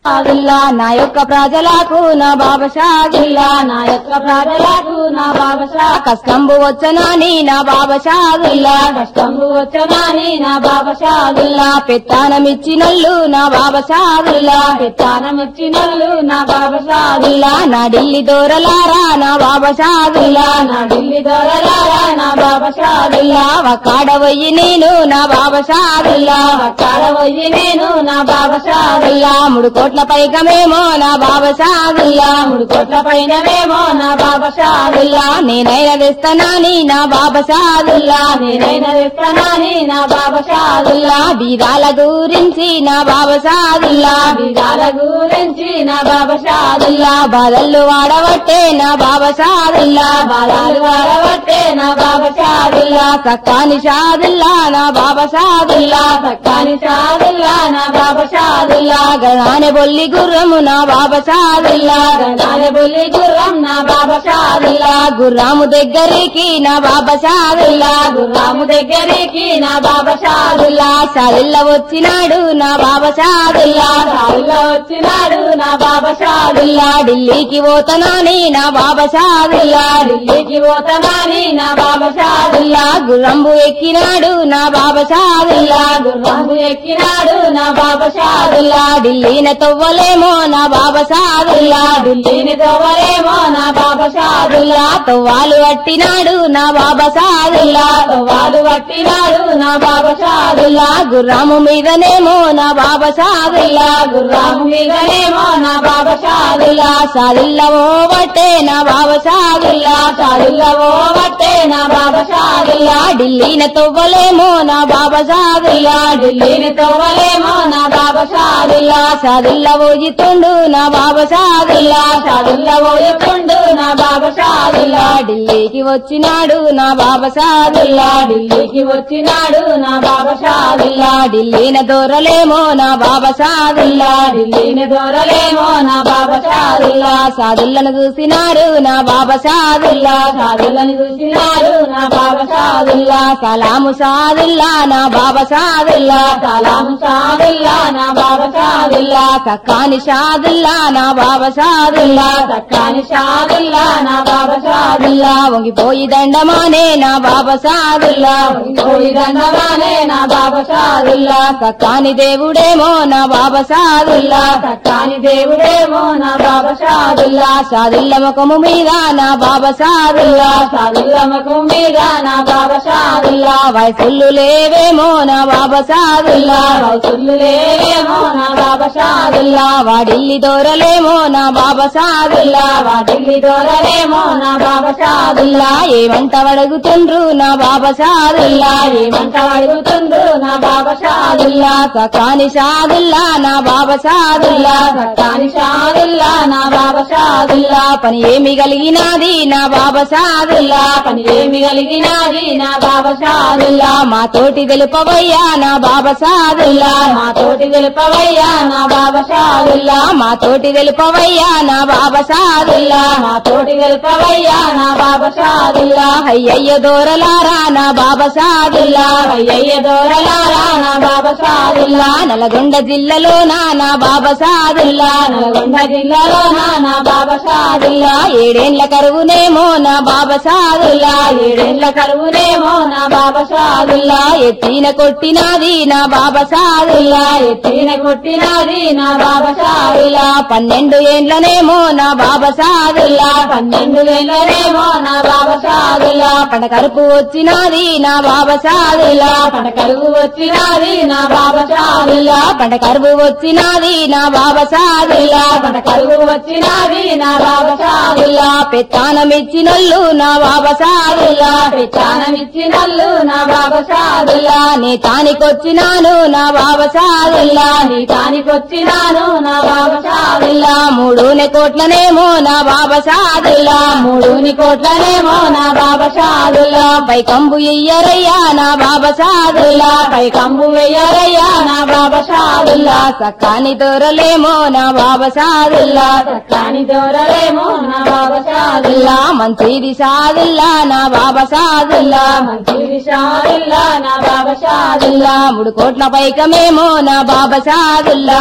షాదుల్లా నా యొక్క ప్రజలకు నా బాబా షాదుల్లా నా యొక్క ప్రజలకు నా బాబా షా కష్టంబు వచ్చనాని నా బాబా షాదుల్లా కష్టంబు వచ్చనాని నా బాబా షాదుల్లా షాదుల్లా పెత్తానమిచ్చినల్లు నా బాబా షాదుల్లా పెత్తానం ఇచ్చినల్లు నా బాబా షాదుల్లా షాదుల్లా నా ఢిల్లీ దూరలారా నా బాబా షాదుల్లా నా ఢిల్లీ దొరలారా నా బాబా షాదుల్లా షాదుల్లా ఒక్కాడ పోయి నేను నా బాబా షాదుల్లా అక్కడ పోయి నేను నా బాబా షాదుల్లా షాదుల్లా మూడు కోట్ల పైకమేమో నా బాబా షాదుల్లా మూడు కోట్ల పైనవేమో నా బాబా షాదుల్లా షాదుల్లా నేనైనా తెస్తానని నా బాబా షాదుల్లా నేనైనా తెస్తానని నా బాబా షాదుల్లా షాదుల్లా బీదాల గురించి నా బాబా షాదుల్లా విధాల గురించి నా బాబా షాదుల్లా షాదుల్లా బాధలు వాడబట్టే నా బాబా షాదుల్లా బాలాలు వాడబట్టే నా బాబా షాదుల్లా షాదుల్లా సక్కాని షాదుల్లా నా బాబా షాదుల్లా సక్కాని షాదుల్లా నా బాబా షాదుల్లా షాదుల్లా గణానే బొల్లి గుర్రము నా బాబా షాదుల్లా గణాల బుల్లి గుర్రం నా బాబా షాదుల్లా షాదుల్లా గుర్రాము దగ్గరికి నా బాబా షాదుల్లా గుర్రాము దగ్గరికి నా బాబా షాదుల్లా షాదుల్లా షాదుల్లా వచ్చినాడు నా బాబా షాదుల్లా షాదుల్లా వచ్చినాడు నా బాబా షాదుల్లా షాదుల్లా ఢిల్లీకి పోతనాని నా బాబా షాదుల్లా ఢిల్లీకి పోతానని నా బాబా షాదుల్లా షాదుల్లా గుర్రంబు ఎక్కినాడు నా బాబా షాదుల్లా గుర్రంబు ఎక్కినాడు నా బాబా షాదుల్లా షాదుల్లా ఢిల్లీన తవ్వలేమో నా బాబా షాదుల్లా ఢిల్లీని తవ్వలేమో నా బాబా షాదుల్లా షాదుల్లా తవ్వాలు పట్టినాడు నా బాబా షాదుల్లా వాళ్ళు పట్టినాడు నా బాబా షాదుల్లా షాదుల్లా గుర్రాము మీదనేమో నా బాబా షాదుల్లా గుర్రాము మీదనేమో నా బాబా షాదుల్లా షాదుల్లా షాదుల్లా ఓ బట్టే నా బాబా షాదుల్లా షాదుల్లా ఓ బట్టే నా బాబా షాదుల్లా షాదుల్లా ఢిల్లీన తవ్వలేమో నా బాబా షాదుల్లా ఢిల్లీని తవ్వలేమో నా బాబా షాదుల్లా షాదుల్లా షాదుల్లా ఓజితుండు నా బాబా షాదుల్లా షాదుల్లా పోయుకుండు నా బాబా షాదుల్లా షాదుల్లా ఢిల్లీకి వచ్చినాడు నా బాబా షాదుల్లా ఢిల్లీకి వచ్చినాడు నా బాబా షాదుల్లా షాదుల్లా ఢిల్లీన దూరలేమో నా బాబా షాదుల్లా ఢిల్లీని దూరలేమో నా బాబా షాదుల్లా షాదుల్లా షాదుల్లను చూసినారు నా బాబా షాదుల్లా షాదుల్లని చూసినాడు నా బాబా షాదుల్లా షాదుల్లా సలాము షాదుల్లా నా బాబా షాదుల్లా సలాం షాదుల్లా నా బాబా షాదుల్లా షాదుల్లా సక్కాని షాదుల్లా నా బాబా షాదుల్లా సక్కాని షాదుల్లా నా బాబా షాదుల్లా షాదుల్లా వంగిపోయి దండమానే నా బాబా షాదుల్లా కోడి దండమానే నా బాబా షాదుల్లా షాదుల్లా సక్కాని దేవుడేమో నా బాబా షాదుల్లా సక్కాని దేవుడేమో నా బాబా షాదుల్లా షాదుల్లా షాదుల్ల ముఖము మీద నా బాబా షాదుల్లా షాదుల్లా ముఖం మీద నా బాబా షాదుల్లా షాదుల్లా వయసులు లేవేమో నా బాబా షాదుల్లా వయసులు లేవేమో నా బాబా షాదుల్లా షాదుల్లా వాడిల్లి దూరలేమో నా బాబా షాదుల్లా వాటిల్లి దొరలేమో నా బాబా షాదుల్లా షాదుల్లా ఏమంట అడుగుతుండ్రు నా బాబా షాదుల్లా ఏమంట అడుగుతుండ్రు నా బాబా షాదుల్లా షాదుల్లా సకాని షాదుల్లా నా బాబా షాదుల్లా సక్కాని షాదుల్లా నా బాబా షాదుల్లా షాదుల్లా పని ఏమి కలిగినాది నా బాబా షాదుల్లా పని ఏమి కలిగినది నా బాబా షాదుల్లా షాదుల్లా మా తోటి తెలుపవయ్యా నా బాబా షాదుల్లా మా తోటి తెలుపవయ్యా నా బాబా షాదుల్లా షాదుల్లా మా తోటి తెలుపవయ్యా నా బాబా షాదుల్లా మా తోటి తెలుపవయ్యా నా బాబా షాదుల్లా షాదుల్లా అయ్యయ్య దూరలారా నా బాబా షాదుల్లా అయ్యయ్య దూరలారా నా బాబా షాదుల్లా షాదుల్లా నల్గొండ జిల్లాలో నా బాబా షాదుల్లా నల్గొండ జిల్లాలో నా బాబా షాదుల్లా షాదుల్లా ఏడేండ్ల కరువునేమో నా బాబా షాదుల్లా ఏడేళ్ల కరువునేమో నా బాబా షాదుల్లా షాదుల్లా ఎత్తిన కొట్టినాది నా బాబా షాదుల్లా ఎత్తిన కొట్టినది నా బాబా షాదుల్లా షాదుల్లా పన్నెండు ఏండ్లనేమో నా బాబా షాదుల్లా పన్నెండు వేలనేమో నా బాబా షాదుల్లా షాదుల్లా పడ కరుపు వచ్చినాది నా బాబా షాదుల్లా పట కరువు వచ్చినది నా బాబా షాదుల్లా షాదుల్లా పడ కరువు వచ్చినాది నా బాబా షాదుల్లా పట కరువు వచ్చినది నా బాబా షాదుల్లా షాదుల్లా పెత్తానమిచ్చినల్లు నా బాబా షాదుల్లా పెచ్చానమిచ్చినల్లు నా బాబా షాదుల్లా షాదుల్లా నీ తానికొచ్చినాను నా బాబా షాదుల్లా నీ తానికొచ్చినాను నా బాబా షాదుల్లా షాదుల్లా మూడునే కోట్లనేమో నా బాబా షాదుల్లా మూడుని కోట్లనేమో నా బాబా షాదుల్లా షాదుల్లా పై కంబు ఇయ్యరయ్యా నా బాబా షాదుల్లా పై కంబు వెయ్యరయ్యా నా బాబా షాదుల్లా షాదుల్లా సక్కాని దొరలేమో నా బాబా షాదుల్లా కాని దూరలేమో నా బాబా షాదుల్లా షాదుల్లా మంచిది షాదుల్లా నా బాబా షాదుల్లా మంచిది షాదుల్లా నా బాబా షాదుల్లా షాదుల్లా మూడు కోట్ల పైకమేమో నా బాబా షాదుల్లా మూడు కోట్ల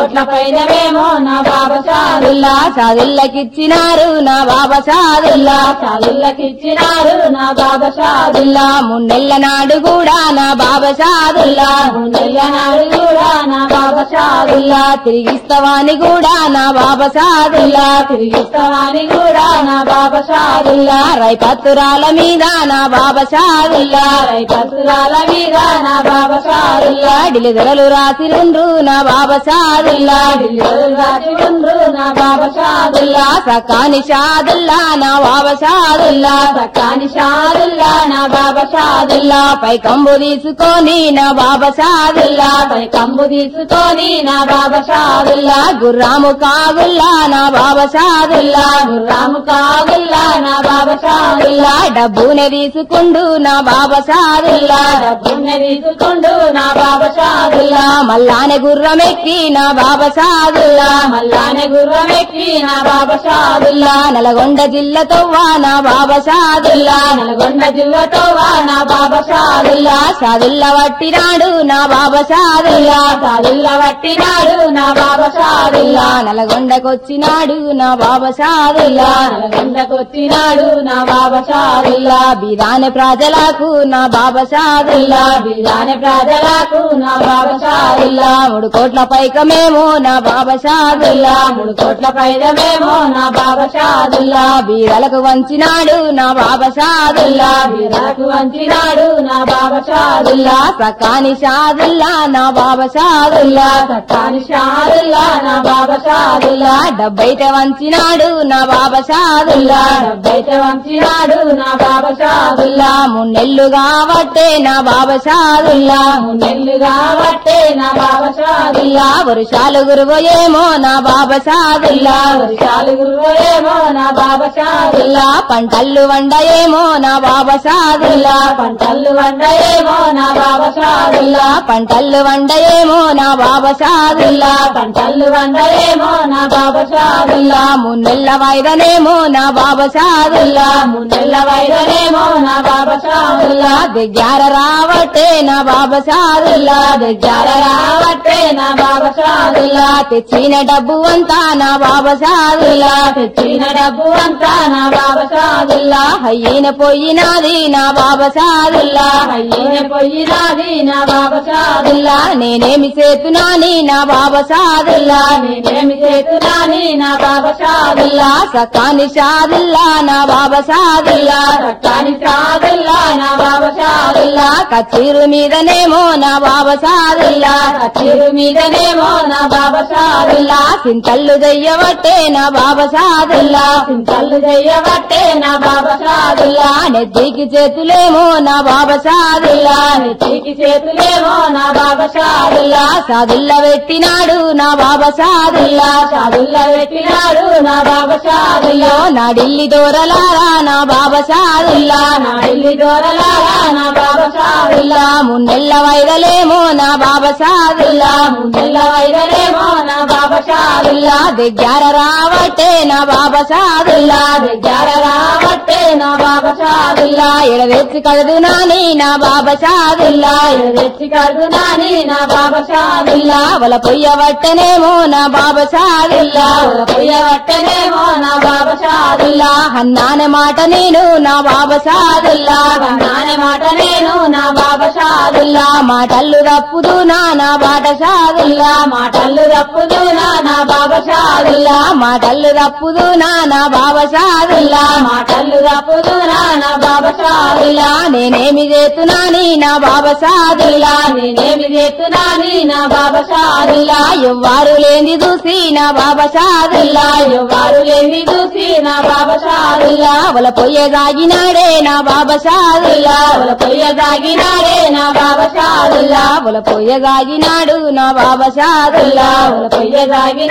కోట్ల పైనవేమో నా బాబా షాదుల్లా సాదుల్లకిచ్చినారు నా బాబా సాదుల్లా చదువులకిచ్చినారు నా బాబా షాదుల్లా సాదుల్లా మున్నెల్ల నాడు కూడా నా బాబా సాదుల్లా నెల్లనాడు కూడా నా బాబా షాదుల్లా సాదుల్లా తిరిగిస్తవాని కూడా నా బాబా సాదుల్లా తిరిగిస్తామని కూడా నా బాబా షాదుల్లా సాదుల్లా రైపత్తురాల మీద నా బాబా సాదుల్లా పసురాల మీద నా బాబా షాదుల్లా డిలిదరలు రాసిరుండ్రు నా బాబా సాదుల్లా రాసి ఉండ్రు నా బాబా షాదుల్లా సకాని షాదుల్లా నా బాబా సాదుల్లా సకాని షాదుల్లా నా బాబా షాదుల్లా పై కంబు తీసుకొని నా బాబా సాదుల్లా పై కంబు తీసుకొని నా బాబా షాదుల్లా గుర్రాము కాగుల్లా నా బాబా సాదుల్లా గుర్రాము కాగుల్లా నా బాబా షాదుల్లా డబ్బునే తీసుకుండు నా బాబా సాదుల్లా డబ్బున్న తీసుకుండు నా బాబా షాదుల్లా మల్లానే గుర్రమెక్కి నా బాబా సాదుల్లా మల్లానే గుర్రం ఎక్కి నా బాబా షాదుల్లా నల్గొండ జిల్లతోవా నా బాబా సాదుల్లా నల్గొండ జిల్లాతో వా నా బాబా షాదుల్లా సాదుల్లా వట్టినాడు నా బాబా సాదుల్లా సాదుల్లా పట్టినాడు నా బాబా షాదుల్లా నల్గొండకొచ్చినాడు నా బాబా సాదుల్లా నల్గొండకొచ్చినాడు నా బాబా షాదుల్లా బిరాని ప్రజలకు నా బాబా సాదుల్లా బిల్లాని ప్రజలకు నా బాబా షాదుల్లా మూడు కోట్ల పైకమేమో నా బాబా సాదుల్లా మూడు కోట్ల పైదమేమో నా బాబా షాదుల్లా బీదలకు వంచినాడు నా బాబా సాదుల్లా బిల్లాకు వంచినాడు నా బాబా షాదుల్లా సకాని షాదుల్లా నా బాబా సాదుల్లా సత్తాని షాదుల్లా నా బాబా షాదుల్లా డబ్బైతే వంచినాడు నా బాబా సాదుల్లా డబ్బైతే వంచినాడు నా బాబా షాదుల్లా సాదుల్లా మున్నెల్లు కాబట్టే నా బాబా సాదుల్లా నెల్లు కాబట్టే నా బాబా షాదుల్లా వర్షాలు గురువయేమో నా బాబా సాదుల్లా వర్షాలు గురువేమో నా బాబా షాదుల్లా పంటల్లు వండయేమో నా బాబా సాదుల్లా పంటలు వండయేమో నా బాబా షాదుల్లా పంటల్లు వండయేమో నా బాబా సాదుల్లా పంటలు వండయేమో నా బాబా షాదుల్లా మున్నెల్ల వైదనేమో నా బాబా సాదుల్లా మున్నెల్ల వైదనేమో నా బాబా షాదుల్లా దగ్గర రావట్టే నా బాబా సాదుల్లా దగ్గర రావట్టే నా బాబా షాదుల్లా తెచ్చిన డబ్బు అంతా నా బాబా సాదుల్లా తెచ్చిన డబ్బు అంతా నా బాబా షాదుల్లా అయ్యిన పోయినాది నా బాబా సాదుల్లా అయ్యే పోయినాది నా బాబా షాదుల్లా నేనేమి చేతునాని నా బాబా సాదుల్లా నేనేమి చేతునాని నా బాబా షాదుల్లా సకాని సాదుల్లా నా బాబా సాదుల్లా సత్తాని షాదుల్లా నా బాబా షాదుల్లా కచీరు మీదనేమో నా బాబా సాదుల్లా కచ్చిరు మీదనేమో నా బాబా షాదుల్లా సింతల్లు దయ్యవట్టే నా బాబా సాదుల్లా చింతలు చెయ్యబట్టే నా బాబా షాదుల్లా నెత్తికి చేతులేమో నా బాబా సాదుల్లా నెత్తికి చేతులేమో నా బాబా షాదుల్లా సాదుల్లా పెట్టినాడు నా బాబా సాదుల్లా షాదుల్లా పెట్టినాడు నా బాబా షాదుల్లా నా ఢిల్లీ దూరలారా నా బాబా సాదుల్లా నా ఇల్లి దొరలారా నా బాబా షాదుల్లా మున్నెల్ల వైదలేమో నా బాబా సాదుల్లా ముందెల్ల వైదనేమో నా బాబా షాదుల్లా దగ్గర రావట్టే నా బాబా సాదుల్లా దగ్గర రావట్టే నా బాబా షాదుల్లా ఎడవెచ్చి కలదు నాని నా బాబా సాదుల్లా తెచ్చి కడునాని నా బాబా షాదుల్లా వల పొయ్యవట్టనేమో నా బాబా సాదుల్లా పొయ్యబట్టనేమో నా బాబా షాదుల్లా అన్నానే మాట నేను నా బాబా సాదుల్లా నానే మాట నేను నా బాబా షాదుల్లా మాటల్లు తప్పుదు నా నా బాట సాదుల్లా మాటలు తప్పుదు నా నా బాబా షాదుల్లా మాటల్లు తప్పుదు నా నా బాబా సాదుల్లా మాటలు తప్పుదు నా నా బాబా షాదుల్లా నేనేమి చేతున్నాని నా బాబా సాదుల్లా నేనేమి చేస్తున్నాని నా బాబా షాదుల్లా ఎవ్వారు లేని చూసి నా బాబా సాదుల్లా ఎవ్వరు లేని చూసి నా బాబా షాదుల్లా వల పొయ్య దాగినాడే నా బాబా సాదుల్లా వల పొయ్య దాగినాడే నా బాబా షాదుల్లా వల పొయ్య దాగినాడు నా బాబా సాదుల్లా వల పొయ్య దాగినాడు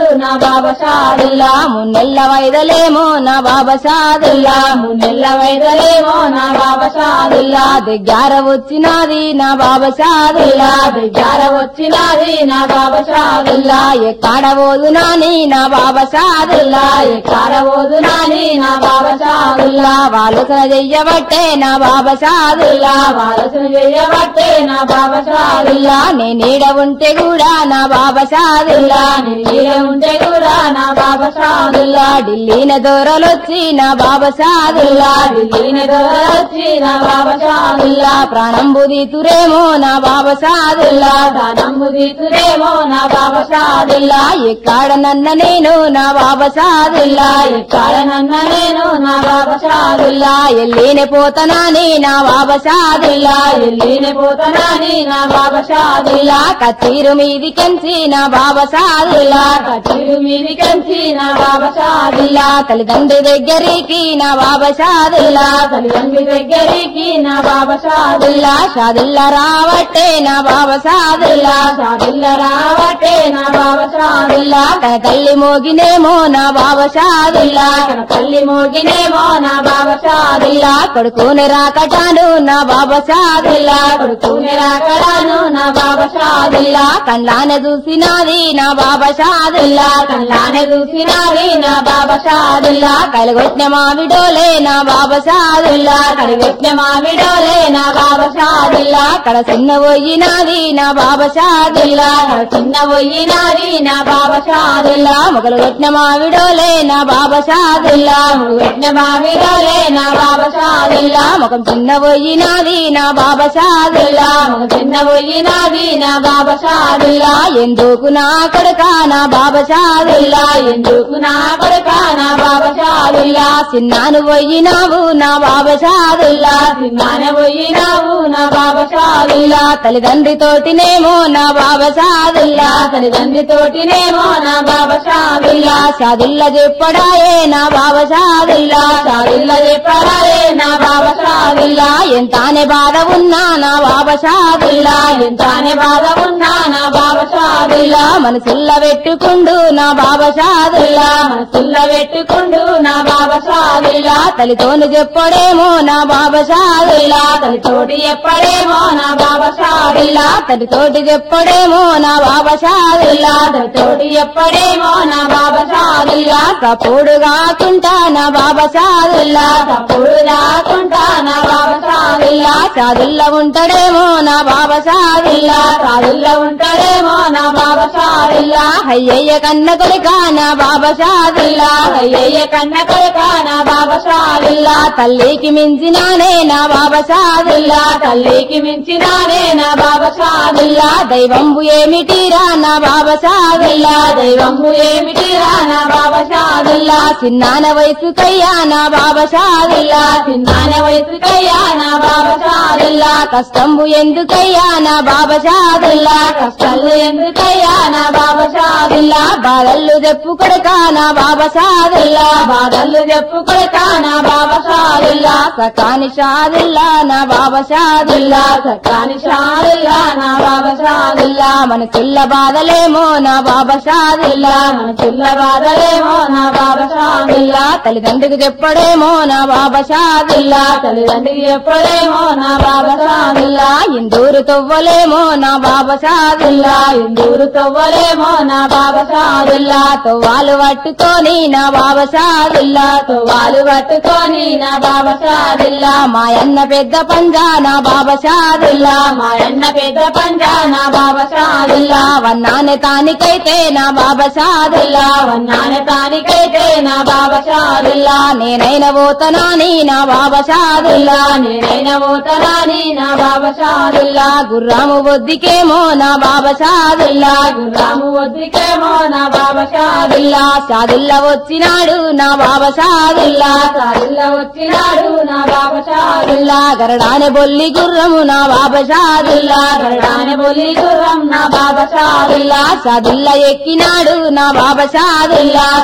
నా బాబా షాదుల్లా దుల్లా మున్నెల్ల వైదలేమో నా బాబా షాదుల్లా మున్నెల్ల వైదలేమో నా బాబా షాదుల్లా దుల్లా దగ్గర వచ్చినది నా బాబా షాదుల్లా దగ్గర వచ్చినది నా బాబా షాదుల్లా దుల్లా ఎక్కడ పోదునాని నా బాబా షాదుల్లా ఎక్కడ ఓదునాని నా బాబా షాదుల్లా దుల్లా వాలుసన చెయ్యబట్టే నా బాబా షాదుల్లా వారసున చేయబట్టే నా బాబా షాదుల్లా దుల్లా నే నీడ ఉంటే కూడా నా బాబా షాదుల్లా నీడ ఉంటే కూడా నా బాబా షాదుల్లా దుల్లా ఢిల్లీన దూరలొచ్చి నా బాబా షాదుల్లా ఢిల్లీని వచ్చి నా బాబా షాదుల్లా దుల్లా ప్రాణం బుదితురేమో నా బాబా షాదుల్లా దానమ్ము తీతురేమో నా బాబా షాదుల్లా దుల్లా ఎక్కడ నన్న నేను నా బాబా షాదుల్లా ఎక్కడ నన్న నేను నా బాబా షాదుల్లా దుల్లా ఎల్లినే పోతనాని నా బాబా షాదుల్లా ఎల్లిని పోతనాని నా బాబా షాదుల్లా దుల్లా కచ్చీరు మీది కంచి నా బాబా షాదుల్లా కచ్చిరు మీది కంచి నా బాబా షాదుల్లా దుల్లా తల్లిదండ్రి దగ్గరికి నా బాబా షాదుల్లా తల్లిదండ్రి దగ్గరికి నా బాబా షాదుల్లా దుల్లా షాదుల్లా రావట్టే నా బాబా షాదుల్లా షాదుల్లా రావటే నా బాబా షాదుల్లా దుల్లా తన తల్లి మోగినేమో నా బాబా షాదుల్లా తన తల్లి మోగినేమో నా బాబా షాదుల్లా దుల్లా కొడుకుని రాకటాను నా బాబా షాదుల్లా కొడుకుని రాకడాను నా బాబా షాదుల్లా దుల్లా కండ్లాన చూసినాది నా బాబా షాదుల్లా కల్లానే చూసినావి నా బాబా షాదుల్లా దుల్లా కలగొట్టిన మావిడోలే నా బాబా షాదుల్లా కడిగెట్టిన మామిడోలే నా బాబా షాదుల్లా దుల్లా కడ చిన్న పోయినాది నా బాబా షాదుల్లా చిన్న పోయినావి నా బాబా షాదుల్లా దుల్లా మొగలు కొట్టిన మావిడోలే నా బాబా షాదుల్లా పెట్టిన మామిడోలే నా బాబా షాదుల్లా దుల్లా ముఖం చిన్న పోయినాది నా బాబా షాదుల్లా చిన్న పోయినావి నా బాబా షాదుల్లా దుల్లా ఎందుకు నా కొడుక నా బాబా షాదుల్లా ఎందుకు నా కొడుక నా బాబా షాదుల్లా దుల్లా చిన్నాను పోయినావు నా బాబా షాదుల్లా చిన్నాన పోయినావు నా బాబా షాదుల్లా దుల్లా తల్లిదండ్రి తోటినేమో నా బాబా షాదుల్లా తల్లిదండ్రి తోటినేమో నా బాబా షాదుల్లా దుల్లా షాదుల్లా చెప్పడాయే నా బాబా షాదుల్లా షాదుల్లా చెప్పడాలే నా బాబా షాదుల్లా దుల్లా ఎంతానే బాధ ఉన్నా నా బాబా షాదుల్లా ఎంతనే బాధ ఉన్నా నా బాబా షాదుల్లా దుల్లా మనసుల్ల పెట్టుకుండు నా బాబా షాదుల్లా మనసుల్ల పెట్టుకుండు నా బాబా షాదుల్లా దుల్లా తల్లితోను చెప్పడేమో నా బాబా షాదుల్లా తోటి ఎప్పుడేమో నా బాబా షాదుల్లా దుల్లా తల్లితోటి చెప్పడేమో నా బాబా షాదుల్లా తోటి ఎప్పుడేమో నా బాబా షాదుల్లా దుల్లా తప్పుడు కాకుండా నా బాబా షాదుల్లా తప్పుడు రాకుండా నా బాబా షాదుల్లా దుల్లా షాదుల్లా ఉంటాడేమో నా బాబా షాదుల్లా షాదుల్లా ఉంటాడేమో నా బాబా షాదుల్లా దుల్లా అయ్యయ్య కన్న కొడుక నా బాబా షాదుల్లా అయ్యయ్య కన్న కొడుక నా బాబా షాదుల్లా దుల్లా తల్లికి మించినానే నా బాబా షాదుల్లా తల్లికి మించినానే నా బాబా షాదుల్లా దుల్లా దైవంబు ఏమిటిరా నా బాబా షాదుల్లా దైవము ఏమిటిరా నా బాబా షాదుల్లా దుల్లా చిన్నాన వయసుకయ్యా నా బాబా షాదుల్లా చిన్నాన వయసుకయ్యా నా బాబా షాదుల్లా దుల్లా కష్టంబు ఎందుకయ్యా నా బాబా షాదుల్లా కష్టాలు ఎందుకయ్యా నా బాబా షాదుల్లా దుల్లా బాధలు చెప్పుకొడక నా బాబా షాదుల్లా బాధలు చెప్పుకొడక నా బాబా షాదుల్లా దుల్లా సకాని షాదుల్లా నా బాబా షాదుల్లా సత్తాని షాదుల్లా నా బాబా షాదుల్లా దుల్లా మన చిల్ల బాధలేమో నా బాబా షాదుల్లా మన చిల్ల బాధలేమో నా బాబా షాదుల్లా దుల్లా తల్లిదండ్రికి చెప్పడేమో నా బాబా షాదుల్లా తల్లిదండ్రికి ఎప్పుడేమో నా బాబా షాదుల్లా దుల్లా ఇందూరు తవ్వలేమో నా బాబా షాదుల్లా ఇందూరు తవ్వలేమో నా బాబా షాదుల్లా దుల్లా తవ్వాలు పట్టుకొని నా బాబా షాదుల్లా వాళ్ళు పట్టుకొని నా బాబా షాదుల్లా దుల్లా మాయన్న పెద్ద పంజా నా బాబా షాదుల్లా మా అన్న పెద్ద పంజా నా బాబా షాదుల్లా దుల్లా వన్నానే తానికైతే నా బాబా షాదుల్లా వన్నాన తానికైతే నా బాబా షాదుల్లా దుల్లా నేనైన పోతనాని నా బాబా షాదుల్లా నేనైన పోతరాని నా బాబా షాదుల్లా దుల్లా గుర్రాము బొద్దికేమో నా బాబా షాదుల్లా రాము వద్దికేమో నా బాబా షాదుల్లా దుల్లా షాదుల్లా వచ్చినాడు నా బాబా షాదుల్లా షాదుల్లా వచ్చినాడు నా బాబా షాదుల్లా దుల్లా గరడానే బొల్లి గుర్రము నా బాబా షాదుల్లా గరడాని బొల్లి గుర్రం నా బాబా షాదుల్లా దుల్లా షాదుల్లా ఎక్కినాడు నా బాబా షాదుల్లా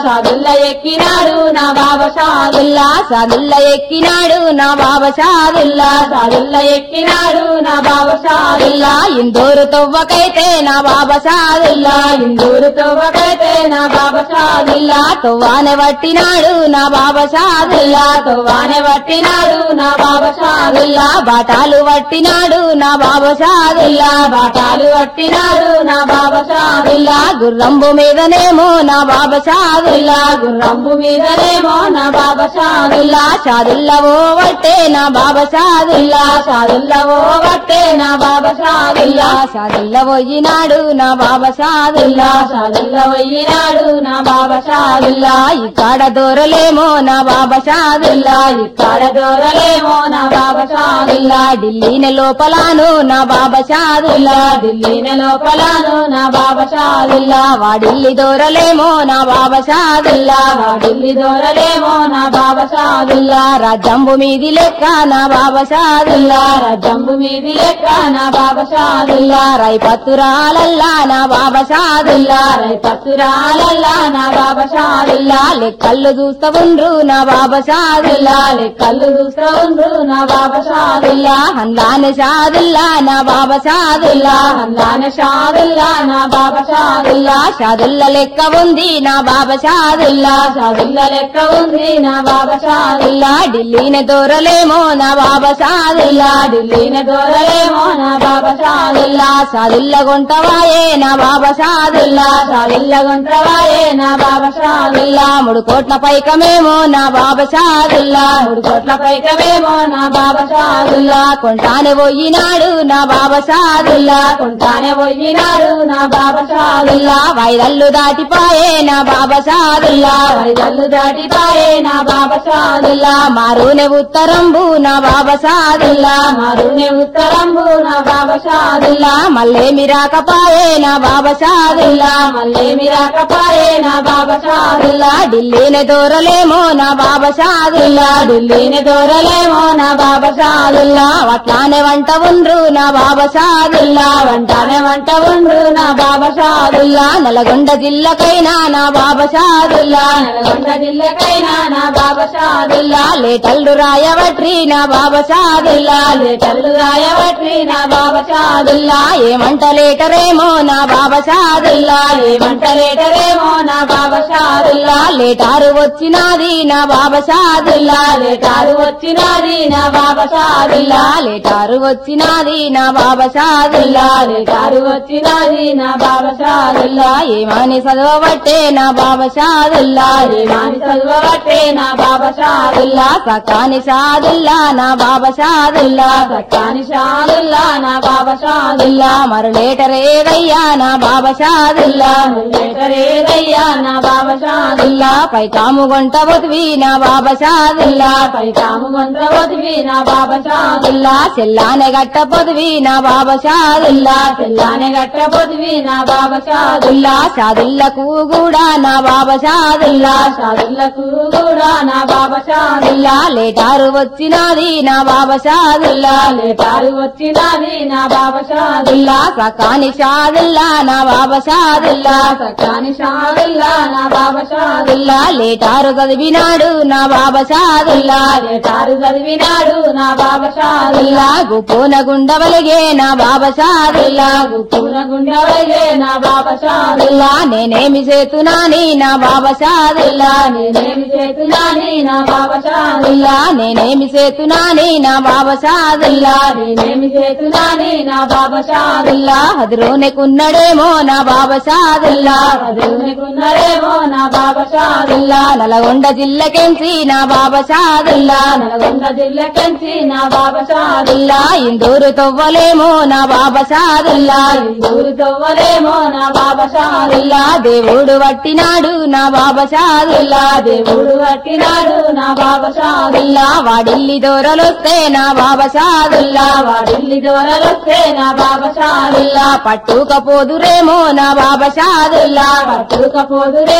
సాదుల్ల ఎక్కినాడు నా బాబా షాదుల్లా సాదుల్లా సాదుల్ల ఎక్కినాడు నా బాబా షాదుల్లా సాదుల్ల ఎక్కినాడు నా బాబా షాదుల్లా సాదుల్లా ఇందూరు తవ్వకైతే నా బాబా షాదుల్లా ఇందూరు తవ్వకైతే నా బాబా షాదుల్లా సాదుల్లా తువ్వానె పట్టినాడు నా బాబా షాదుల్లా తువ్వానే పట్టినాడు నా బాబా షాదుల్లా సాదుల్లా బాటాలు పట్టినాడు నా బాబా షాదుల్లా బాటాలు పట్టినాడు నా బాబా షాదుల్లా సాదుల్లా గుర్రంబు మీదనేమో నా బాబా షాదుల్లా గుర్రంబు మీదనేమో నా బాబా షాదుల్లా షాదుల్లా షాదుల్లా ఓ వట్టే నా బాబా షాదుల్లా షాదుల్లా ఓ వట్టే నా బాబా షాదుల్లా షాదుల్లా షాదుల్లా పోయినాడు నా బాబా షాదుల్లా షాదుల్లా పోయినాడు నా బాబా షాదుల్లా షాదుల్లా ఇక్కడ దూరలేమో నా బాబా షాదుల్లా ఇక్కడ దూరలేమో నా బాబా షాదుల్లా షాదుల్లా ఢిల్లీని లోపలాను నా బాబా షాదుల్లా ఢిల్లీన లోపలను నా బాబా షాదుల్లా షాదుల్లా వాడిల్లి దూరలేమో నా బాబా షాదుల్లా ఢిల్లీ దూరలేమో నా బాబా షాదుల్లా షాదుల్లా రాజ్యంబు మీది లెక్క నా బాబా షాదుల్లా జంబు మీది లెక్క నా బాబా షాదుల్లా షాదుల్లా రైపత్తురాలల్లా నా బాబా షాదుల్లా పత్తురాలల్లా నా బాబా షాదుల్లా షాదుల్లా లెక్కళ్ళు చూస్తా ఉండ్రు నా బాబా షాదుల్లా కళ్ళు చూస్తా ఉండ్రు నా బాబా షాదుల్లా షాదుల్లా హన్లాని షాదుల్లా నా బాబా షాదుల్లా అందాన షాదుల్లా నా బాబా షాదుల్లా షాదుల్లా షాదుల్లా లెక్క ఉంది నా బాబా షాదుల్లా షాదుల్లా లెక్క ఉంది నా బాబా షాదుల్లా షాదుల్లా ఢిల్లీని దూరలేమో నా బాబా షాదుల్లా ఢిల్లీన దూరలేమో నా బాబా షాదుల్లా షాదుల్లా షాదుల్లా గుంటవాయే నా బాబా షాదుల్లా షాదుల్లా గుంట్రవాయే నా బాబా షాదుల్లా షాదుల్లా మూడు కోట్ల పైకమేమో నా బాబా షాదుల్లా మూడు కోట్ల పైకమేమో నా బాబా షాదుల్లా షాదుల్లా కొంటానే పోయినాడు నా బాబా షాదుల్లా కొంటానే పోయినాడు నా బాబా షాదుల్లా షాదుల్లా వైరల్లు దాటిపాయే నా బాబా షాదుల్లా వరిదల్లు దాటిపాయే నా బాబా షాదుల్లా షాదుల్లా మారునే ఉత్తరంబు నా బాబా షాదుల్లా మరునే ఉత్తరంబు నా బాబా షాదుల్లా షాదుల్లా మళ్ళేమి రాకపాయే నా బాబా షాదుల్లా మళ్ళేమి రాకపాయే నా బాబా షాదుల్లా షాదుల్లా ఢిల్లీని దూరలేమో నా బాబా షాదుల్లా ఢిల్లీని దూరలేమో నా బాబా షాదుల్లా షాదుల్లా వట్లానే వంట ఉండ్రు నా బాబా షాదుల్లా వంటానే వంట ఉండు నా బాబా షాదుల్లా షాదుల్లా నల్గొండ జిల్లకైనా నా బాబా షాదుల్లా నల్గొండ జిల్లకైనా నా బాబా షాదుల్లా షాదుల్లా లేటల్లు రాయవట్రి నా బాబా షాదుల్లా లేటల్లు రాయవట్రి నా బాబా షాదుల్లా షాదుల్లా ఏమంట లేటరేమో నా బాబా షాదుల్లా ఏమంట లేటరేమో నా బాబా షాదుల్లా షాదుల్లా లేటారు వచ్చినాది నా బాబా షాదుల్లా లేటారు వచ్చినది నా బాబా షాదుల్లా షాదుల్లా లేటారు వచ్చినాది నా బాబా షాదుల్లా లేటారు వచ్చినది నా బాబా షాదుల్లా షాదుల్లా ఏమని చదవబట్టే నా బాబా షాదుల్లా ఏమాని చదువబట్టే నా బాబా షాదుల్లా షాదుల్లా సకాని షాదుల్లా నా బాబా షాదుల్లా సత్తాని షాదుల్లా నా బాబా షాదుల్లా షాదుల్లా మరులేటరేదయ్యా నా బాబా షాదుల్లా లేటరేదయ్యా నా బాబా షాదుల్లా షాదుల్లా పైకాము గుంట బొతివి నా బాబా షాదుల్లా పైకాము మంత్రవతివి నా బాబా షాదుల్లా షాదుల్లా చెల్లానే గట్ట పొదివి నా బాబా షాదుల్లా తెల్లానే గట్టబోతువి నా బాబా షాదుల్లా షాదుల్లా షాదుల్లకు కూడా నా బాబా షాదుల్లా షాదుల్లకు కూడా నా బాబా షాదుల్లా షాదుల్లా లేటారు వచ్చినాది నా బాబా షాదుల్లా లేటారు వచ్చినది నా బాబా షాదుల్లా షాదుల్లా సకాని షాదుల్లా నా బాబా షాదుల్లా సకాని షాదుల్లా నా బాబా షాదుల్లా షాదుల్లా లేటారు చదివినాడు నా బాబా షాదుల్లా లేటారు చదివినాడు నా బాబా షాదుల్లా షాదుల్లా గుపోన గుండవలిగే నా బాబా షాదుల్లా పూన గుండవయ్యే నా బాబా షాదుల్లా షాదుల్లా నేనేమి చేతునాని నా బాబా షాదుల్లా నేనేమి చేతులాని నా బాబా షాదుల్లా షాదుల్లా నేనేమి చేతునాని నా బాబా షాదుల్లా నేనేమి చేతులాని నా బాబా షాదుల్లా షాదుల్లా హదురోనెకున్నడేమో నా బాబా షాదుల్లా దేవునికున్నారేమో నా బాబా షాదుల్లా షాదుల్లా నల్గొండ జిల్లకెంచి నా బాబా షాదుల్లా నల్గొండ జిల్లకంచి నా బాబా షాదుల్లా షాదుల్లా ఇందూరు తవ్వలేమో నా బాబా షాదుల్లా ఊరు తవ్వలేమో నా బాబా షాదుల్లా షాదుల్లా దేవుడు వట్టినాడు నా బాబా షాదుల్లా దేవుడు పట్టినాడు నా బాబా షాదుల్లా షాదుల్లా వాడిల్లి దూరలొస్తే నా బాబా షాదుల్లా వాడిల్లి దూరలొస్తే నా బాబా షాదుల్లా షాదుల్లా పట్టుకపోదురేమో నా బాబా షాదుల్లా పట్టుకపోదురేమో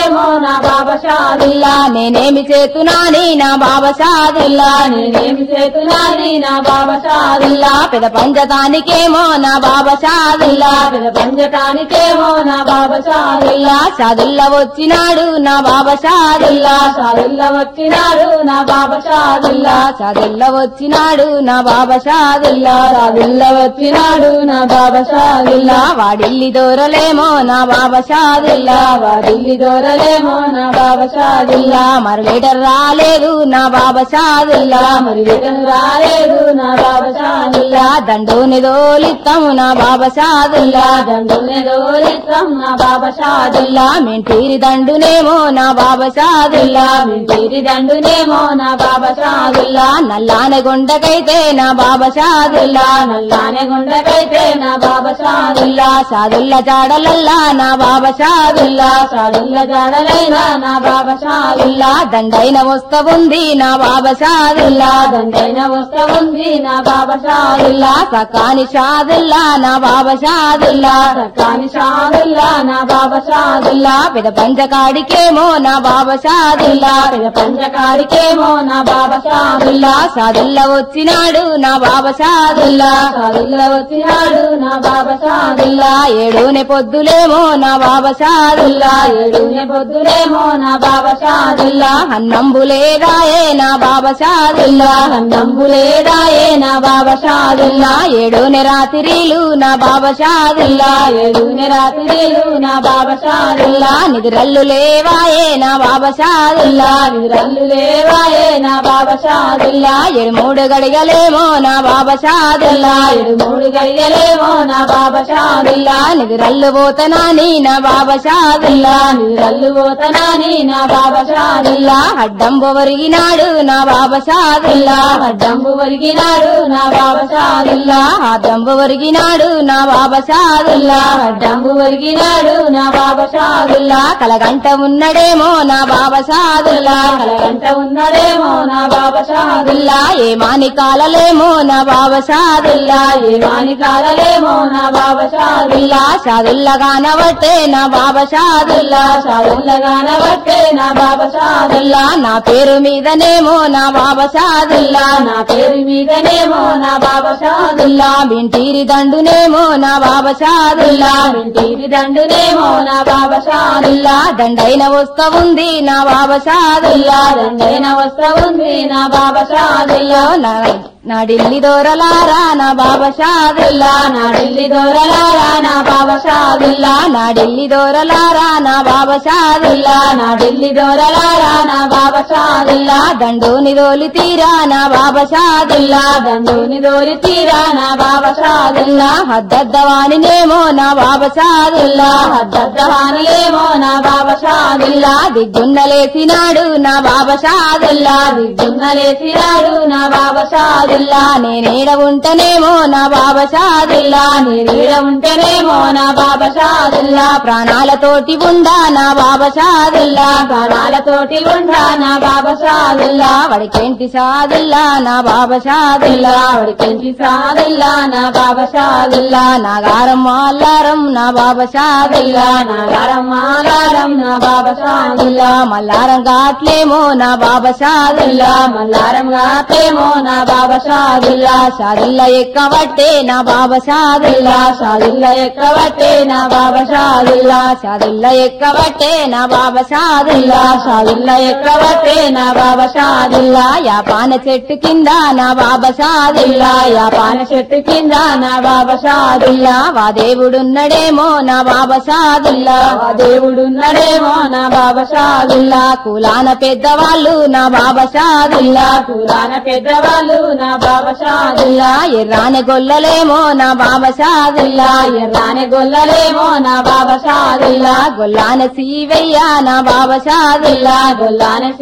నా బాబా షాదుల్లా నేనేమి చేతునాని నా బాబా షాదుల్లా నేనేమి చేతునాని నా బాబా షాదుల్లా పెద పంచతానికేమో నా బాబా షాదుల్లా పెద పంచటానికేమో నా బాబా షాదుల్లా షాదుల్లా వచ్చినాడు నా బాబా షాదుల్లా షాదుల్లా వచ్చినాడు నా బాబా షాదుల్లా షాదుల్లా వచ్చినాడు నా బాబా షాదుల్లా షాదుల్లా వచ్చినాడు నా బాబా షాదుల్లా వాడిల్లి దూరలేమో నా బాబా షాదుల్లా వాడిల్లి దొరలేమో నా బాబా షాదుల్లా మరి లీటర్ రాలేదు నా బాబా షాదుల్లా మరి విటం రాలేదు నా బాబా షాదుల్లా దండోని దోలిస్తాము నా బాబా షాదుల్లా దండునే దోలిత్రం నా బాబా షాదుల్లా మెంటీరి దండునేమో నా బాబా షాదుల్లా తీరి దండునేమో నా బాబా షాదుల్లా నల్లాన గుండకైతే నా బాబా షాదుల్లా నల్లానే గుండకైతే నా బాబా షాదుల్లా షాదుల్లా జాడలల్లా నా బాబా షాదుల్లా షాదుల్ల జాడలైనా నా బాబా షాదుల్లా దండైన వస్తవుంది నా బాబా షాదుల్లా దండైన వస్త ఉంది నా బాబా షాదుల్లా సకాని షాదుల్లా నా బాబా షాదుల్లా కాని షాదుల్లా నా బాబా షాదుల్లా పెద పంచకాడికేమో నా బాబా షాదుల్లా పెద పంచకారికేమో నా బాబా షాదుల్లా షాదుల్లా వచ్చినాడు నా బాబా షాదుల్లా షాదుల్లా వచ్చినాడు నా బాబా షాదుల్లా ఏడునే పొద్దులేమో నా బాబా షాదుల్లా ఏడునే పొద్దులేమో నా బాబా షాదుల్లా అన్నంబులేదాయే నా బాబా షాదుల్లా నంబులేదాయే నా బాబా షాదుల్లా ఏడునే రాత్రిలు నా బాబా షాదుల్లా ఏడునే రాత్రిలు నా బాబా షాదుల్లా నిద్రల్లు లేవాయే నా బాబా షాదుల్లా నిద్రల్లు లేవాయే నా బాబా షాదుల్లా ఏడు మూడు గడిగలేమో నా బాబా షాదుల్లా ఏడు మూడు గడియలేమో నా బాబా షాదుల్లా నిద్రల్లు పోతనాని నా బాబా షాదుల్లా నిద్రల్లు పోతనాని నా బాబా షాదుల్లా అడ్డంబు ఒరిగినాడు నా బాబా షాదుల్లా అడ్డంబు ఒరిగినాడు నా బాబా షాదుల్లా అడ్డంబు ఒరిగినాడు నా బాబా షాదుల్లా అడ్డంబు ఒరిగినాడు నా బాబా షాదుల్లా కలగంట ఉన్నడేమో నా బాబా షాదుల్లా కలగంట ఉన్నాడేమో నా బాబా షాదుల్లా ఏ మాని కాలలేమో నా బాబా షాదుల్లా ఏ వాని కాలలేమో నా బాబా షాదుల్లా షాదుల్లా కానబట్టే నా బాబా షాదుల్లా షాదుల్లగాన బట్టే నా బాబా షాదుల్లా నా పేరు మీదనేమో నా బాబా షాదుల్లా నా పేరు మీదనేమో నా బాబా షాదుల్లా వింటీరి దండునేమో నా బాబా షాదుల్లా ఇంటికి దండునేమో నా బాబా షాదుల్లా దండైన వస్తా ఉంది నా బాబా షాదుల్లా దండైన వస్త్ర ఉంది నా బాబా షాదుల్లా నా నా ఢిల్లీ దోరలారా నా బాబా షాదుల్లా నా ఢిల్లీ దొరలారా నా బాబా షాదుల్లా నా ఢిల్లీ దోరలారా నా బాబా షాదుల్లా నా ఢిల్లీ దొరలారా నా బాబా షాదుల్లా దండోని దోలి తీరా నా బాబా షాదుల్లా దండుని దోరి తీరా నా బాబా షాదుల్లా హద్దద్దవానినేమో నా బాబా షాదుల్లా హద్దవానిలేమో నా బాబా షాదుల్లా దిగ్గున్నలేసినాడు నా బాబా షాదుల్లా దిగ్గున్నలేసినాడు నా బాబా షాదుల్లా నేనేడ ఉంటనేమో నా బాబా షాదుల్లా నీడ ఉంటేనేమో నా బాబా షాదుల్లా ప్రాణాలతోటి ఉండా నా బాబా షాదుల్లా ప్రాణాలతోటి ఉండా నా బాబా షాదుల్లా వడికేంటి షాదుల్లా నా బాబా షాదుల్లా వాడికెంటి సాదుల్లా నా బాబా షాదుల్లా నాగారం మాల్లారం నా బాబా షాదుల్లా నాగారం మాగారం నా బాబా షాదుల్లా మల్లారం కాట్లేమో నా బాబా షాదుల్లా మల్లారం గాతేమో నా బాబా షాదుల్లా షాదుల్లా ఎక్కబట్టే నా బాబా షాదుల్లా షాదుల్లా ఎక్కబట్టే నా బాబా షాదుల్లా షాదుల్లా ఎక్కబట్టే నా బాబా షాదుల్లా షాదుల్లా ఎక్కబట్టే నా బాబా షాదుల్లా యాపాన చెట్టు కింద నా బాబా షాదుల్లా యాపాన చెట్టు కింద నా బాబా షాదుల్లా వా దేవుడున్నడేమో నా బాబా షాదుల్లా ఆ దేవుడున్నాడేమో నా బాబా షాదుల్లా కులాన పెద్దవాళ్ళు నా బాబా షాదుల్లా కులాన పెద్దవాళ్ళు నా బాబా షాదుల్లా ఎర్రాని గొల్లలేమో నా బాబా షాదుల్లా ఎర్రాని గొల్లలేమో నా బాబా షాదుల్లా గొల్లాన సీవయ్య నా బాబా షాదుల్లా గొల్లాన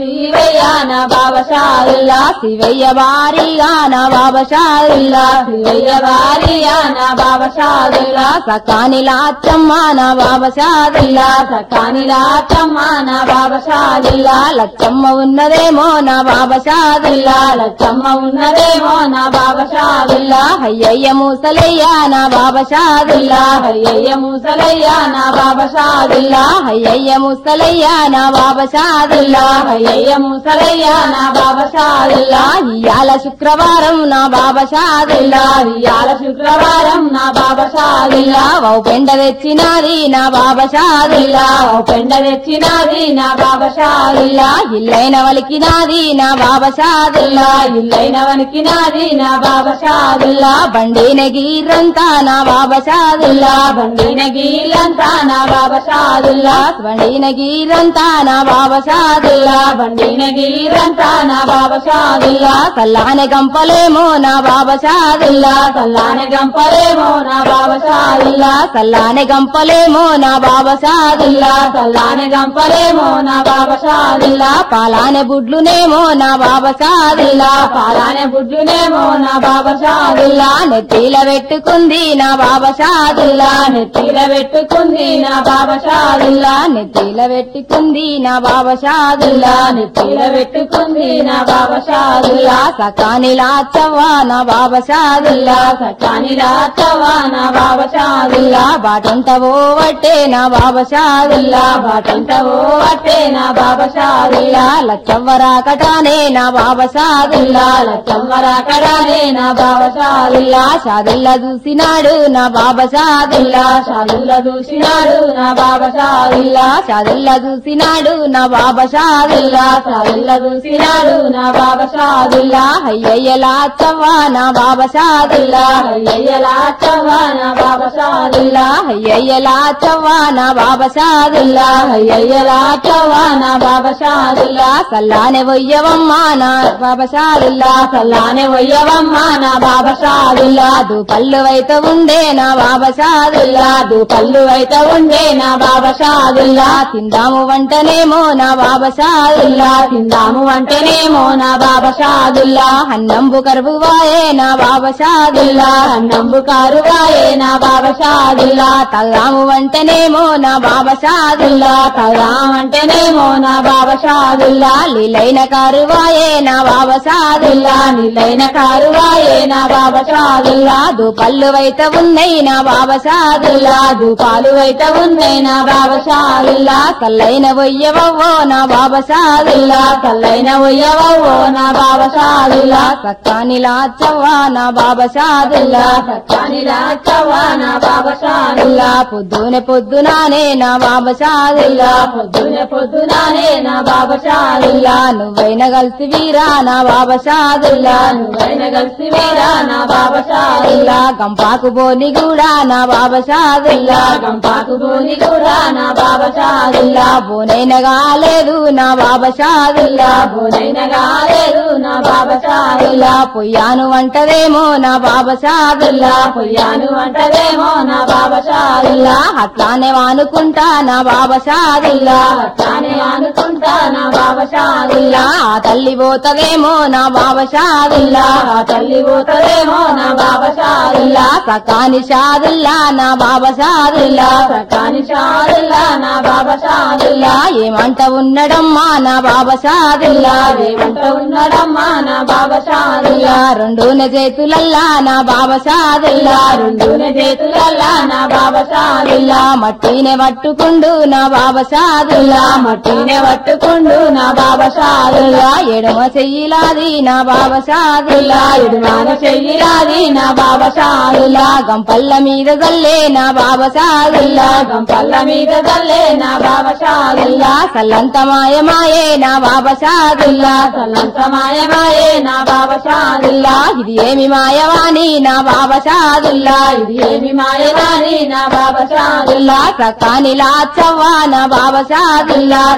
శివయ్య నా బాబా షాదుల్లా శివయ్య భారీగా నా బాబా షాదుల్లా శివయ్య భార్య నా బాబా షాదుల్లా సకాని లాచమ్మ నా బాబా షాదుల్లా సకాని లాచమ్మ నా బాబా షాదుల్లా లచ్చమ్మ ఉన్నదేమో నా బాబా షాదుల్లా లచ్చమ్మ ఉన్నదేమో నా బాబా షాదుల్లా అయ్యయ్య మూసలయ్య నా బాబా షాదుల్లా అయ్యయ్య ముసలయ్య నా బాబా షాదుల్లా అయ్యయ్య ముసలయ్య నా బాబా షాదుల్లా అయ్యయ్య ముసలయ్య నా బాబా షాదుల్లా ఇయాల శుక్రవారం నా బాబా షాదుల్లా ఇయాల శుక్రవారం నా బాబా షాదుల్లా ఓ పెండ తెచ్చినది నా బాబా షాదుల్లా ఓ పెండ తెచ్చినది నా బాబా షాదుల్లా ఇల్లైన వలికినాది నా బాబా షాదుల్లా ఇల్లైన వనికినాది నా బాబా షాదుల్లా బండిన గీరంతా నా బాబా షాదుల్లా బండిన గీలంతా నా బాబా షాదుల్లా బండిన గీరంతా నా బాబా షాదుల్లా బండిన గీలంతా నా బాబా షాదుల్లా సల్లానే గంపలేమో నా బాబా షాదుల్లా సల్లానే గంపలేమో నా బాబా షాదుల్లా సల్లానే గంపలేమో నా బాబా షాదుల్లా సల్లానే గంపలేమో నా బాబా షాదుల్లా పాలానే బుడ్లునేమో నా బాబా షాదుల్లా పాలానే బుడ్డునేమో నా బాబా షాదుల్లా నెత్తిల పెట్టుకుంది నా బాబా షాదుల్లా నెత్తిల పెట్టుకుంది నా బాబా షాదుల్లా నెత్తిల పెట్టుకుంది నా బాబా షాదుల్లా నెత్తిల పెట్టుకుంది నా బాబా షాదుల్లా సకాని లాచవ్వా నా బాబా షాదుల్లా సకాని రాచవా నా బాబా షాదుల్లా బాటంట పోవట్టే నా బాబా షాదుల్లా బాటంట ఓ అట్టే నా బాబా షాదుల్లా లచ్చవ్వరాకటానే నా బాబా షాదుల్లా లచ్చమ్మరాకడానే నా బాబా షాదుల్లా షాదుల్లా చూసినాడు నా బాబా షాదుల్లా షాదుల్లా చూసినాడు నా బాబా షాదుల్లా షాదుల్లా చూసినాడు నా బాబా షాదుల్లా షాదుల్లా చూసినాడు నా బాబా షాదుల్లా అయ్యయ్య లాచవ్వా నా బాబా షాదుల్లా అయ్యలాచవా నా బాబా షాదుల్లా అయ్యయ్య లాచవ్వా నా బాబా షాదుల్లా అయ్యలాచవా నా బాబా షాదుల్లా సల్లానే వయ్యవమ్మా నా బాబా షాదుల్లా సల్లానే వయ్యవమ్మ నా బాబా షాదుల్లా దు పళ్ళు వైత ఉండే నా బాబా షాదుల్లా దు పళ్ళు అయితే ఉండే నా బాబా షాదుల్లా తిందాము వంటనేమో నా బాబా షాదుల్లా తిందాము అంటేనేమో నా బాబా షాదుల్లా అన్నంబు కరువాయే నా బాబా షాదుల్లా అన్నంబు కారువాయే నా బాబా షాదుల్లా తల్లాము వంటనేమో నా బాబా షాదుల్లా తగామంటేనేమో నా బాబా షాదుల్లా లీలైన కారువాయే నా బాబా షాదుల్లా నిలైన కారువాయే నా బాబా షాదుల్లా దు పళ్ళు వైత ఉన్నాయి నా బాబా షాదుల్లా పాలు అయితే ఉన్నాయి నా బాబా షాదుల్లా కల్లైన వయ్యవో నా బాబా షాదుల్లా తల్లైన ఉయ్యవో నా బాబా షాదుల్లా సక్కాని లాచవ్వా నా బాబా షాదుల్లా సత్యాని రాచవా నా బాబా షాదుల్లా పొద్దునే పొద్దునానే నా బాబా షాదుల్లా పొద్దునే పొద్దునానే నా బాబా షాదుల్లా నువ్వైన కలిసి వీరా నా బాబా షాదుల్లా నువ్వైన కలిసి వేరా నా బాబా షాదుల్లా గంపాకు బోని కూడా నా బాబా షాదుల్లా గంపాకు బోని కూడా నా బాబా షాదుల్లా బోనైన కాలేదు నా బాబా షాదుల్లా బోనైన కాలేదు నా బాబా షాదుల్లా పొయ్యాను వంటదేమో నా బాబా షాదుల్లా పొయ్యాను అంటదేమో నా బాబా షాదుల్లా అట్లానే వానుకుంటా నా బాబా షాదుల్లా తానే అనుకుంటా నా బాబా షాదుల్లా ఆ తల్లి పోతదేమో నా బాబా షాదుల్లా ఆ తల్లి పోతదేమో నా బాబా షాదుల్లా సకాని షాదుల్లా నా బాబా షాదుల్లా సకాని షాదుల్లా నా బాబా షాదుల్లా ఏమంట ఉన్నడమ్మా నా బాబా షాదుల్లా ఏమంట ఉన్నాడమ్మా నా బాబా షాదుల్లా రెండున చేతులల్లా నా బాబా షాదుల్లా రెండున చేతులల్లా నా బాబా షాదుల్లా మట్టినే పట్టుకుండు నా బాబా షాదుల్లా మట్టినే పట్టుకుండు నా బాబా షాదుల్లా ఎడమ చెయ్యిలాది నా బాబా షాదుల్లా ఎడుమాన చెయ్యిరాది నా బాబా షాదుల్లా గంపల్ల మీద జల్లే నా బాబా షాదుల్లా గంపల్ల మీద దల్లే నా బాబా షాదుల్లా సల్లంత మాయమాయే నా బాబా షాదుల్లా సల్లంత మాయమాయే నా బాబా షాదుల్లా ఇది ఏమి మాయవాణి నా బాబా షాదుల్లా ఇది ఏమి మాయదాని నా బాబా షాదుల్లా సకాని లాచవ్వా నా బాబా షాదుల్లా సక్కా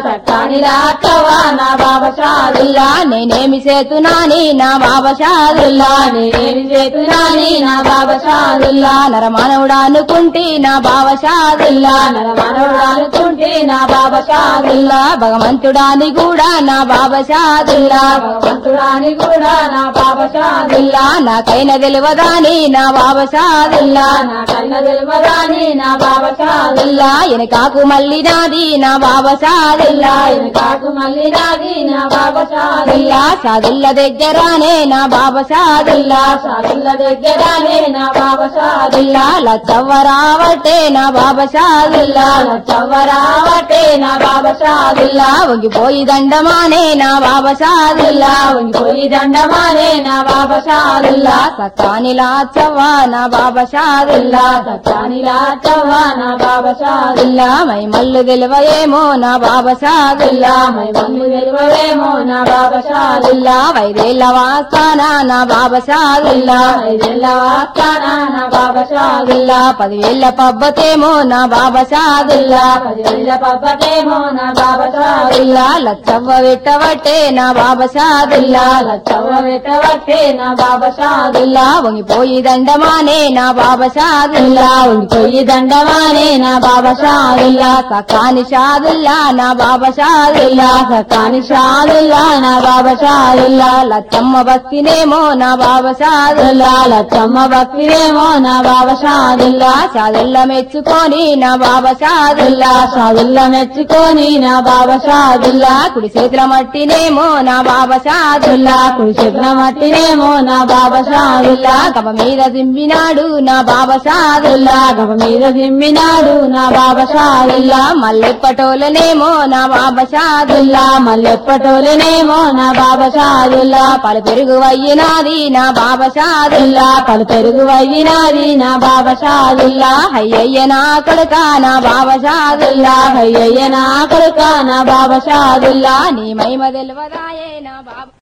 కానిలా అత్తవా నా బాబా షాదుల్లా నేనేమి చేతునాని నా బాబా షాదుల్లా నేనేమి చేతునాని నా బాబా షాదుల్లా నరమానవుడా అనుకుంటే నా బాబా షాదుల్లా నర మనవడాలుకుంటే నా బాబా షాదుల్లా భగవంతుడాని కూడా నా బాబా షాదుల్లా భగవంతుడాని కూడా నా బాబా షాదుల్లా నాకైన తెలియదాని నా బాబా షాదుల్లా నా కన్న తెలివరాని నా బాబా షాదుల్లా ఎనకాకు మళ్ళీ నాది నా బాబా షాదుల్లా కాకు మళ్ళీ నాది నా బాబా షాదుల్లా సాదుల్ల దగ్గరానే నా బాబా షాదుల్లా షాదుల్ల దగ్గరానే నా బాబా షాదుల్లా లచ్చవ్వ రావటే నా బాబా షాదుల్లా చవ్వరావటే నా బాబా షాదుల్లా వంగిపోయి దండమానే నా బాబా షాదుల్లా పోయి దండమానే నా బాబా షాదుల్లా సకాని లాచవ్వ నా బాబా షాదుల్లా సత్యానిలా చవ్వా నా బాబా షాదుల్లా మై మల్లు తెలివయేమో నా బాబా షాదుల్లా మై మమ్ము తెలివేమో నా బాబా షాదుల్లా వైదేళ్ళ వాస్తాన నా బాబా షాదుల్లా ఐదెల్ల వాస్తానా నా బాబా షాదుల్లా పదివేళ్ల పబ్బతేమో నా బాబా షాదుల్లా పదివేల పబ్బటేమో నా బాబా షాదుల్లా లచ్చవ్వ పెట్టవట్టే నా బాబా షాదుల్లా చవ్వ పెట్టవట్టే నా బాబా షాదుల్లా వంగిపోయి దండమానే నా బాబా షాదుల్లా పొయ్యి దండమానే నా బాబా షాదుల్లా సకాని షాదుల్లా నా బాబా షాదుల్లా సకాని షాదుల్లా నా బాబా షాదుల్లా లచ్చమ్మ భక్తినేమో నా బాబా షాదుల్లా లచ్చమ్మ భక్తిరేమో నా బాబా షాదుల్లా షాదుల్లా మెచ్చుకొని నా బాబా షాదుల్లా షాదుల్లా మెచ్చుకొని నా బాబా షాదుల్లా కుడి చేతుల మట్టినేమో నా బాబా షాదుల్లా కుడి చెట్ల మట్టినేమో నా బాబా షాదుల్లా గమ మీద దింపినాడు నా బాబా షాదుల్లా గవ మీద దిమ్మినాడు నా బాబా షాదుల్లా మల్లెప్పటోలనేమో నా బాబా షాదుల్లా మల్లెప్పటోలేనేమో నా బాబా షాదుల్లా పలు పెరుగు వయ్యినాది నా బాబా షాదుల్లా పలు పెరుగు వయ్యినాది నా బాబా షాదుల్లా అయ్యయ్య నా కొడుక నా బాబా షాదుల్లా అయ్యయ్య నా కొడుక నా బాబా షాదుల్లా నీ మహిమ తెలివదాయే నా బాబా